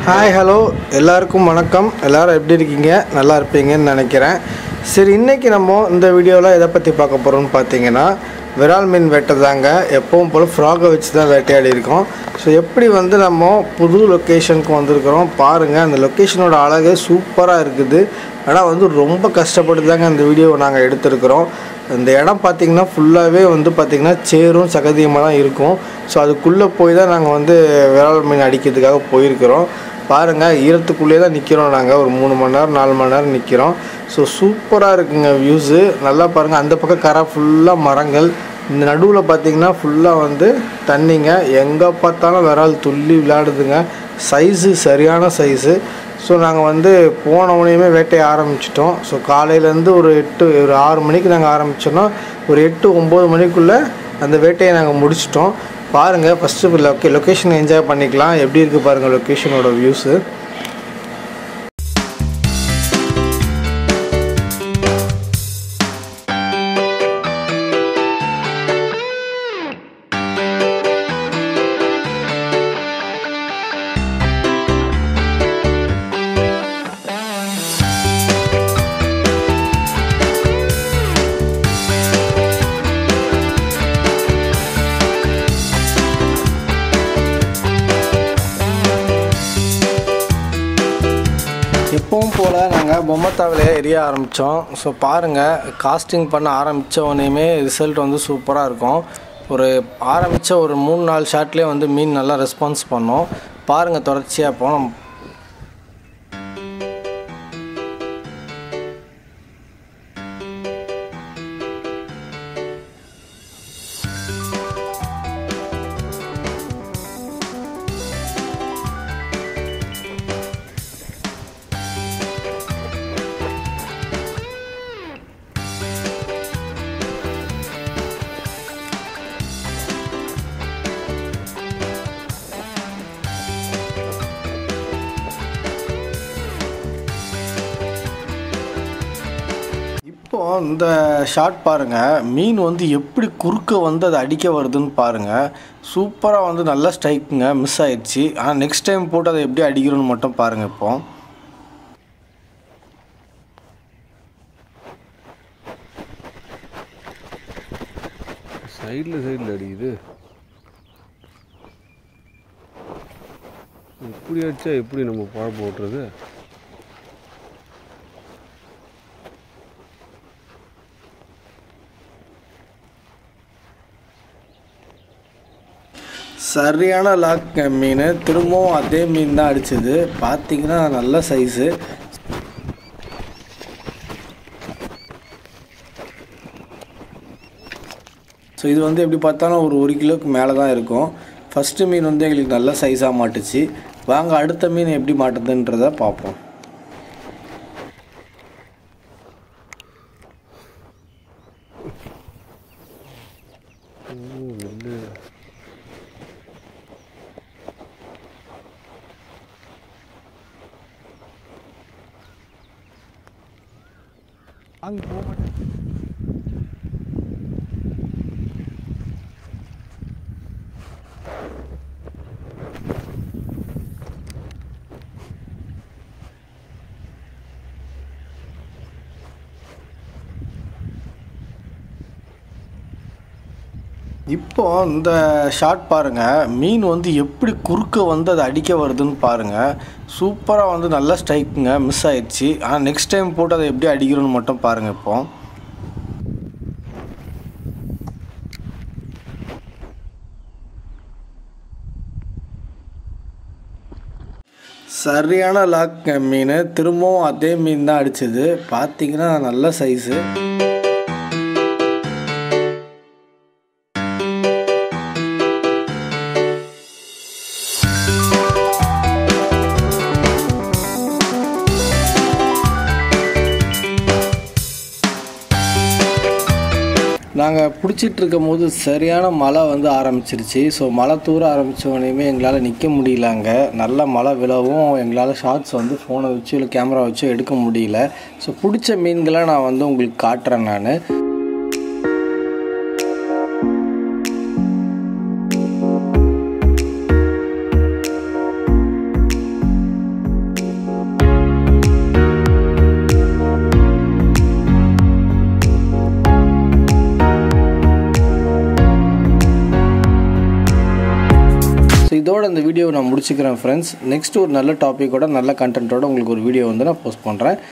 hi hello எல்லாருக்கும் வணக்கம் எல்லாரும் எப்படி இருக்கீங்க நல்லா இருப்பீங்கன்னு நினைக்கிறேன் சரி இன்றைக்கி நம்ம இந்த வீடியோவில் எதை பற்றி பார்க்க போகிறோம்னு பார்த்தீங்கன்னா விரால் மீன் வேட்டைதாங்க எப்பவும் போல் ஃப்ராகை வச்சு தான் வேட்டையாடி இருக்கோம் ஸோ எப்படி வந்து நம்ம புது லொக்கேஷனுக்கு வந்திருக்கிறோம் பாருங்கள் அந்த லொக்கேஷனோட அழகு சூப்பராக இருக்குது ஆனால் வந்து ரொம்ப கஷ்டப்பட்டு தாங்க இந்த வீடியோவை நாங்கள் எடுத்திருக்கிறோம் இந்த இடம் பார்த்திங்கன்னா ஃபுல்லாகவே வந்து பார்த்திங்கன்னா சேரும் சகதியமாக தான் இருக்கும் ஸோ அதுக்குள்ளே போய் தான் நாங்கள் வந்து விரால் மீன் அடிக்கிறதுக்காக போயிருக்கிறோம் பாருங்கள் ஈரத்துக்குள்ளேயே தான் நிற்கிறோம் நாங்கள் ஒரு மூணு மணி நேரம் நாலு மணி நேரம் நிற்கிறோம் ஸோ சூப்பராக இருக்குங்க வியூஸு நல்லா பாருங்கள் அந்த பக்கம் கரை ஃபுல்லாக மரங்கள் இந்த நடுவில் பார்த்தீங்கன்னா ஃபுல்லாக வந்து தண்ணிங்க எங்கே பார்த்தாலும் விரால் துள்ளி விளையாடுதுங்க சைஸு சரியான சைஸு ஸோ நாங்கள் வந்து போன உடனேயுமே வேட்டையை ஆரம்பிச்சிட்டோம் ஸோ காலையிலேருந்து ஒரு எட்டு ஒரு ஆறு மணிக்கு நாங்கள் ஆரம்பித்தோன்னா ஒரு எட்டு ஒம்பது மணிக்குள்ளே அந்த வேட்டையை நாங்கள் முடிச்சிட்டோம் பாருங்கள் ஃபஸ்ட்டு லொக்கே லொக்கேஷன் என்ஜாய் பண்ணிக்கலாம் எப்படி இருக்குது பாருங்கள் லொக்கேஷனோட வியூஸு எப்பவும் போல் நாங்கள் பொம்மத்தாவிலே எரிய ஆரம்பித்தோம் ஸோ பாருங்கள் காஸ்டிங் பண்ண ஆரம்பித்த உடனேயுமே ரிசல்ட் வந்து சூப்பராக இருக்கும் ஒரு ஆரம்பித்த ஒரு மூணு நாலு ஷாட்லேயே வந்து மீன் நல்லா ரெஸ்பான்ஸ் பண்ணோம் பாருங்கள் தொடர்ச்சியாக போனோம் இப்போ இந்த ஷாட் பாருங்கள் மீன் வந்து எப்படி குறுக்க வந்து அதை அடிக்க வருதுன்னு பாருங்கள் சூப்பராக வந்து நல்லா ஸ்ட்ரைக்குங்க மிஸ் ஆயிடுச்சு ஆனால் நெக்ஸ்ட் டைம் போட்டு அதை எப்படி அடிக்கிறோன்னு மட்டும் பாருங்கள் இப்போ சைடில் சைடில் அடிக்குது இப்படி அடிச்சா எப்படி நம்ம பழப்பு ஓட்டுறது சரியான லாக் மீன் திரும்பவும் அதே மீன் தான் அடிச்சது பார்த்தீங்கன்னா நல்ல சைஸு ஸோ இது வந்து எப்படி பார்த்தாலும் ஒரு ஒரு கிலோக்கு மேலே தான் இருக்கும் ஃபஸ்ட்டு மீன் வந்து எங்களுக்கு நல்ல சைஸாக மாட்டுச்சு வாங்க அடுத்த மீன் எப்படி மாட்டுதுன்றதை பார்ப்போம் ஓ நெல்லு அங்கே போக மாட்டேன் இப்போ இந்த ஷாட் பாருங்கள் மீன் வந்து எப்படி குறுக்க வந்து அதை அடிக்க வருதுன்னு பாருங்கள் சூப்பராக வந்து நல்லா ஸ்ட்ரைக்குங்க மிஸ் ஆயிடுச்சு ஆனால் நெக்ஸ்ட் டைம் போட்டு அதை எப்படி அடிக்கிறோன்னு மட்டும் பாருங்கள் இப்போ சரியான லாக் மீன் திரும்பவும் அதே மீன் தான் அடிச்சது பார்த்தீங்கன்னா நல்ல சைஸு நாங்கள் பிடிச்சிட்டு இருக்கும் போது சரியான மழை வந்து ஆரம்பிச்சிருச்சு ஸோ மழை தூர ஆரம்பித்த உடனேயுமே எங்களால் நிற்க முடியல அங்கே நல்ல மழை விழவும் எங்களால் ஷார்ட்ஸ் வந்து ஃபோனை வச்சு இல்லை கேமரா வச்சு எடுக்க முடியல ஸோ பிடிச்ச மீன்களை நான் வந்து உங்களுக்கு காட்டுறேன் நான் ஸோ இதோட இந்த வீடியோவை நான் முடிச்சுக்கிறேன் ஃப்ரெண்ட்ஸ் நெக்ஸ்ட் ஒரு நல்ல டாப்பிக்கோட நல்ல கண்டென்ட்டோட உங்களுக்கு ஒரு வீடியோ வந்து நான் போஸ்ட் பண்ணுறேன்